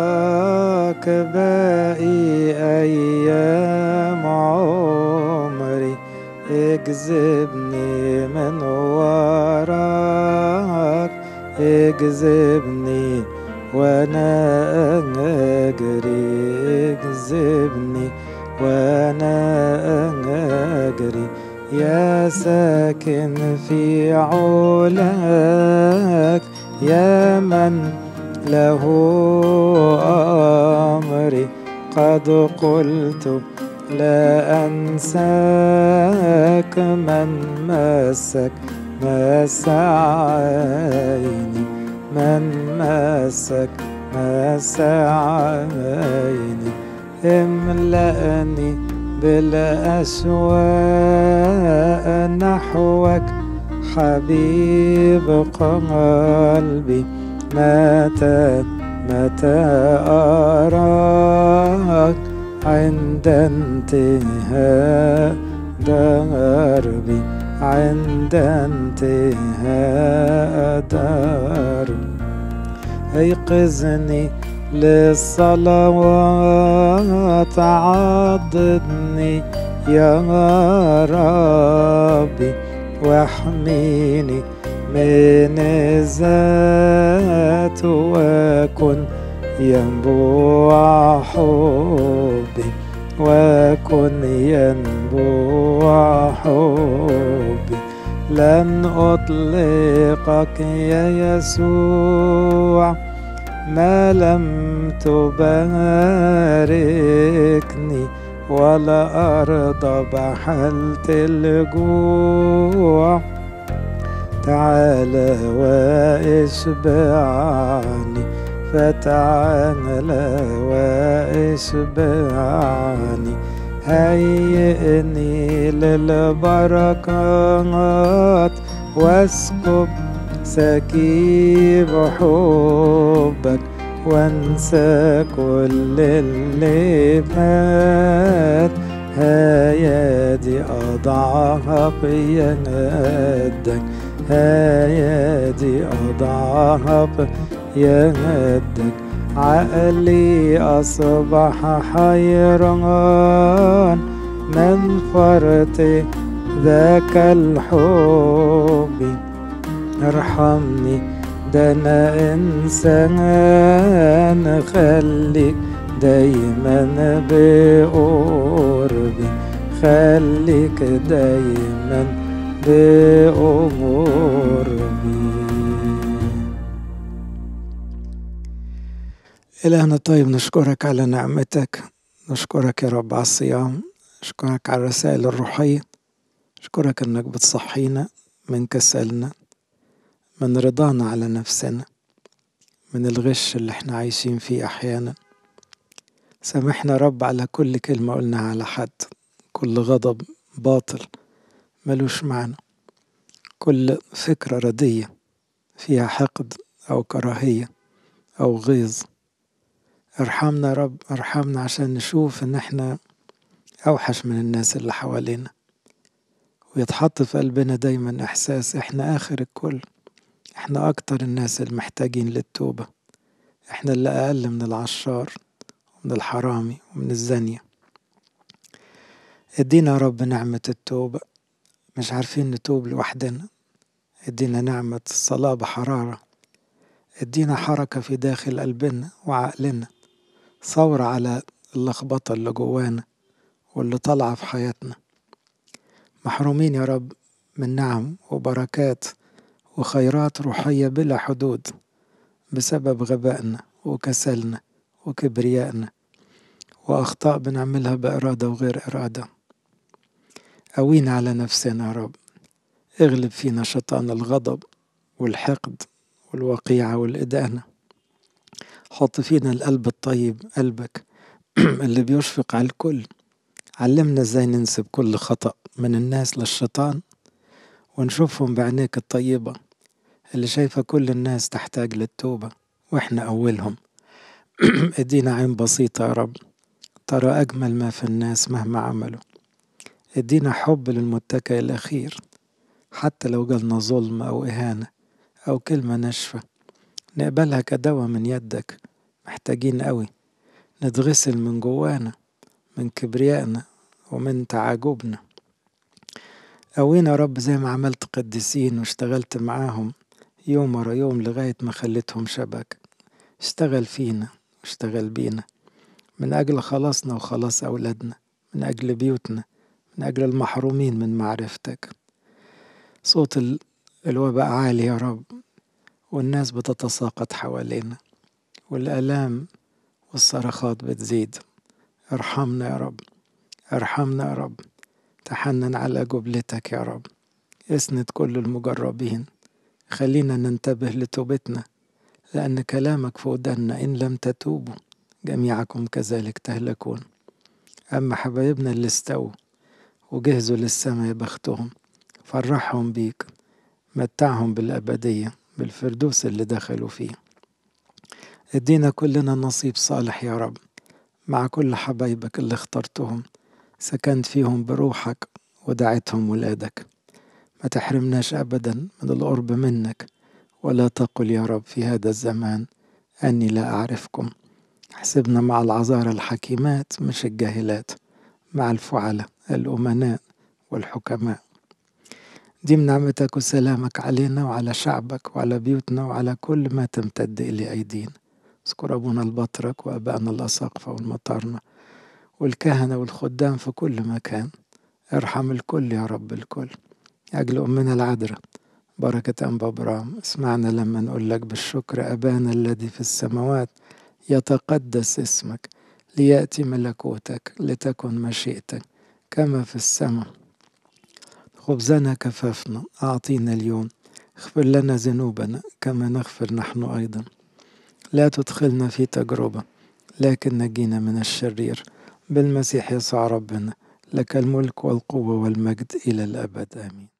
وراك باقي أيام عمري اجذبني من وراك اجذبني وانا اجري اجذبني وانا اجري يا ساكن في علاك يا من له أمري قد قلت لا أنساك من مسك مس عيني من مسك مس عيني املأني بالأشواق نحوك حبيب قلبي متى متى أراك عند انتهاء دربي عند انتهاء دربي ايقظني للصلوات عضدني يا ربي واحميني من الذات وكن ينبوع حبي وكن ينبوع حبي لن أطلقك يا يسوع ما لم تباركني ولا أرضى بحالة الجوع تعالى واشبعني فتعالى واشبعني هيئني للبركات واسكب سكيب حبك وانسى كل اللي فات هيادي أضعها بيدك هيادي أضعها بيدك عقلي أصبح حيران من فرط ذاك الحب ارحمني ده انا انسان خليك دايما بقربي خليك دايما بقربي إلهنا طيب نشكرك على نعمتك نشكرك يا رب على الصيام نشكرك على الرسائل الروحية نشكرك انك بتصحينا من كسلنا من رضانا على نفسنا من الغش اللي احنا عايشين فيه احيانا سامحنا رب على كل كلمة قلناها على حد كل غضب باطل ملوش معنى كل فكرة ردية فيها حقد أو كراهية أو غيظ ارحمنا رب ارحمنا عشان نشوف ان احنا اوحش من الناس اللي حوالينا ويتحط في قلبنا دايما احساس احنا اخر الكل احنا اكتر الناس المحتاجين للتوبة احنا اللي اقل من العشار ومن الحرامي ومن الزانية ادينا يا رب نعمة التوبة مش عارفين نتوب لوحدنا ادينا نعمة الصلاة بحرارة ادينا حركة في داخل قلبنا وعقلنا ثورة على اللخبطة اللي جوانا واللي طالعة في حياتنا محرومين يا رب من نعم وبركات وخيرات روحية بلا حدود بسبب غبائنا وكسلنا وكبريائنا وأخطاء بنعملها بإرادة وغير إرادة قوينا على نفسنا يا رب اغلب فينا شيطان الغضب والحقد والوقيعة والإدانة حط فينا القلب الطيب قلبك اللي بيشفق على الكل علمنا ازاي ننسب كل خطأ من الناس للشيطان ونشوفهم بعينيك الطيبة اللي شايفة كل الناس تحتاج للتوبة واحنا أولهم ادينا عين بسيطة يا رب ترى أجمل ما في الناس مهما عملوا ادينا حب للمتكئ الأخير حتى لو جالنا ظلم أو إهانة أو كلمة ناشفة نقبلها كدواء من يدك محتاجين قوي نتغسل من جوانا من كبريائنا ومن تعاجبنا قوينا يا رب زي ما عملت قديسين واشتغلت معاهم يوم ورا يوم لغاية ما خليتهم شبك اشتغل فينا واشتغل بينا من أجل خلاصنا وخلاص أولادنا من أجل بيوتنا من أجل المحرومين من معرفتك صوت الوباء عالي يا رب والناس بتتساقط حوالينا والآلام والصرخات بتزيد ارحمنا يا رب ارحمنا يا رب تحنن على جبلتك يا رب اسند كل المجربين خلينا ننتبه لتوبتنا لأن كلامك في ودنا إن لم تتوبوا جميعكم كذلك تهلكون أما حبايبنا اللي استووا وجهزوا للسماء يا بختهم فرحهم بيك متعهم بالأبدية بالفردوس اللي دخلوا فيه ادينا كلنا نصيب صالح يا رب مع كل حبايبك اللي اخترتهم سكنت فيهم بروحك ودعتهم ولادك ما تحرمناش أبدا من القرب منك ولا تقل يا رب في هذا الزمان أني لا أعرفكم احسبنا مع العذارى الحكيمات مش الجاهلات مع الفعلة الأمناء والحكماء ديم نعمتك وسلامك علينا وعلى شعبك وعلى بيوتنا وعلى كل ما تمتد إليه أيدينا اذكر أبونا البطرك وأبائنا الأساقفة والمطارنة والكهنة والخدام في كل مكان ارحم الكل يا رب الكل أجل أمنا العذراء بركة أنبا برام اسمعنا لما نقول لك بالشكر أبانا الذي في السماوات يتقدس اسمك ليأتي ملكوتك لتكن مشيئتك كما في السماء خبزنا كفافنا أعطينا اليوم اغفر لنا ذنوبنا كما نغفر نحن أيضا لا تدخلنا في تجربة لكن نجينا من الشرير بالمسيح يسوع ربنا لك الملك والقوة والمجد إلى الأبد آمين